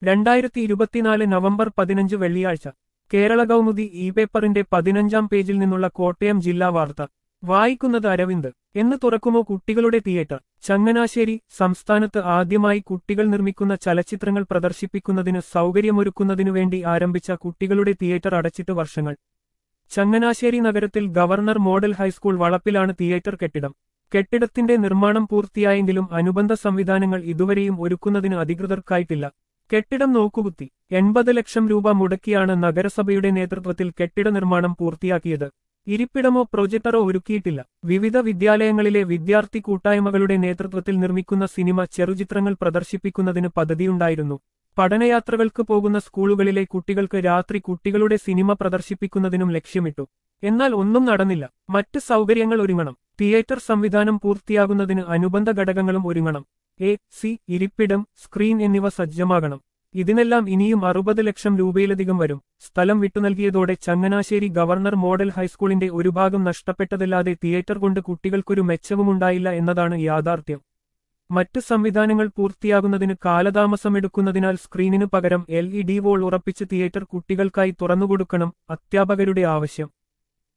രണ്ടായിരത്തി ഇരുപത്തിനാല് നവംബർ പതിനഞ്ച് വെള്ളിയാഴ്ച കേരള കൗമുദി ഇ പേപ്പറിന്റെ പതിനഞ്ചാം പേജിൽ നിന്നുള്ള കോട്ടയം ജില്ലാ വാർത്ത വായിക്കുന്നത് അരവിന്ദ് എന്ന് തുറക്കുമോ കുട്ടികളുടെ തിയേറ്റർ ചങ്ങനാശ്ശേരി സംസ്ഥാനത്ത് ആദ്യമായി കുട്ടികൾ നിർമ്മിക്കുന്ന ചലച്ചിത്രങ്ങൾ പ്രദർശിപ്പിക്കുന്നതിന് സൗകര്യമൊരുക്കുന്നതിനു വേണ്ടി ആരംഭിച്ച കുട്ടികളുടെ തിയേറ്റർ അടച്ചിട്ട് വർഷങ്ങൾ ചങ്ങനാശ്ശേരി നഗരത്തിൽ ഗവർണർ മോഡൽ ഹൈസ്കൂൾ വളപ്പിലാണ് തിയേറ്റർ കെട്ടിടം കെട്ടിടത്തിന്റെ നിർമ്മാണം പൂർത്തിയായെങ്കിലും അനുബന്ധ സംവിധാനങ്ങൾ ഇതുവരെയും ഒരുക്കുന്നതിന് അധികൃതർക്കായിട്ടില്ല കെട്ടിടം നോക്കുകുത്തി എൺപത് ലക്ഷം രൂപ മുടക്കിയാണ് നഗരസഭയുടെ നേതൃത്വത്തിൽ കെട്ടിട നിർമ്മാണം പൂർത്തിയാക്കിയത് ഇരിപ്പിടമോ പ്രൊജക്ടറോ ഒരുക്കിയിട്ടില്ല വിവിധ വിദ്യാലയങ്ങളിലെ വിദ്യാർത്ഥി കൂട്ടായ്മകളുടെ നേതൃത്വത്തിൽ നിർമ്മിക്കുന്ന സിനിമ ചെറുചിത്രങ്ങൾ പ്രദർശിപ്പിക്കുന്നതിന് പദ്ധതിയുണ്ടായിരുന്നു പഠനയാത്രകൾക്ക് പോകുന്ന സ്കൂളുകളിലെ കുട്ടികൾക്ക് രാത്രി കുട്ടികളുടെ സിനിമ പ്രദർശിപ്പിക്കുന്നതിനും ലക്ഷ്യമിട്ടു എന്നാൽ ഒന്നും നടന്നില്ല മറ്റ് സൗകര്യങ്ങൾ ഒരുങ്ങണം തിയേറ്റർ സംവിധാനം പൂർത്തിയാകുന്നതിന് അനുബന്ധ ഘടകങ്ങളും ഒരുങ്ങണം എ സി ഇരിപ്പിടം സ്ക്രീൻ എന്നിവ സജ്ജമാകണം ഇതിനെല്ലാം ഇനിയും അറുപത് ലക്ഷം രൂപയിലധികം വരും സ്ഥലം വിട്ടുനൽകിയതോടെ ചങ്ങനാശ്ശേരി ഗവർണർ മോഡൽ ഹൈസ്കൂളിന്റെ ഒരു ഭാഗം നഷ്ടപ്പെട്ടതല്ലാതെ തിയേറ്റർ കൊണ്ട് കുട്ടികൾക്കൊരു മെച്ചവുമുണ്ടായില്ല എന്നതാണ് യാഥാർത്ഥ്യം മറ്റ് സംവിധാനങ്ങൾ പൂർത്തിയാകുന്നതിന് കാലതാമസമെടുക്കുന്നതിനാൽ സ്ക്രീനിനു പകരം എൽ ഇ ഡി വോൾ ഉറപ്പിച്ച് തിയേറ്റർ കുട്ടികൾക്കായി തുറന്നുകൊടുക്കണം അധ്യാപകരുടെ ആവശ്യം